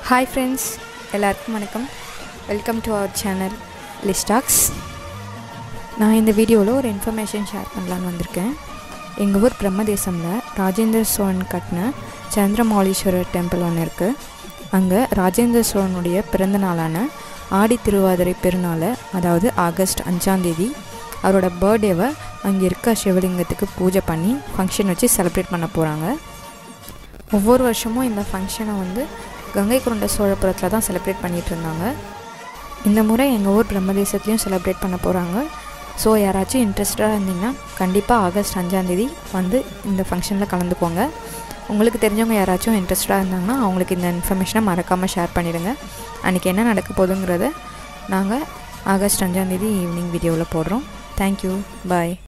hi friends எல்லாருக்கும் வணக்கம் welcome to our channel லிஸ்டாக்ஸ் நான் இந்த வீடியோவில் ஒரு இன்ஃபர்மேஷன் ஷேர் பண்ணலான்னு வந்திருக்கேன் எங்கள் ஊர் பிரம்மதேசமில் ராஜேந்திர சோழன் கட்டின சந்திரமௌலீஸ்வரர் டெம்பிள் ஒன்று இருக்குது அங்கே ராஜேந்திர சோழனுடைய பிறந்த நாளான ஆடி திருவாதிரை பெருநாளை அதாவது ஆகஸ்ட் அஞ்சாந்தேதி அவரோட பர்த்டேவை அங்கே இருக்க சிவலிங்கத்துக்கு பூஜை பண்ணி ஃபங்க்ஷன் வச்சு செலிப்ரேட் பண்ண போகிறாங்க ஒவ்வொரு வருஷமும் இந்த ஃபங்க்ஷனை வந்து கங்கை கொண்ட சோழபுரத்தில் தான் செலிப்ரேட் பண்ணிகிட்டு இருந்தாங்க இந்த முறை எங்கள் ஊர் பிரம்மதேசத்துலேயும் செலிப்ரேட் பண்ண போகிறாங்க ஸோ யாராச்சும் இன்ட்ரெஸ்டடாக இருந்தீங்கன்னா கண்டிப்பாக ஆகஸ்ட் அஞ்சாந்தேதி வந்து இந்த ஃபங்க்ஷனில் கலந்துக்கோங்க உங்களுக்கு தெரிஞ்சவங்க யாராச்சும் இன்ட்ரெஸ்டடாக இருந்தாங்கன்னா அவங்களுக்கு இந்த இன்ஃபர்மேஷனை மறக்காமல் ஷேர் பண்ணிவிடுங்க அன்றைக்கி என்ன நடக்க போகுதுங்கிறத நாங்கள் ஆகஸ்ட் அஞ்சாந்தேதி ஈவினிங் வீடியோவில் போடுறோம் தேங்க்யூ பாய்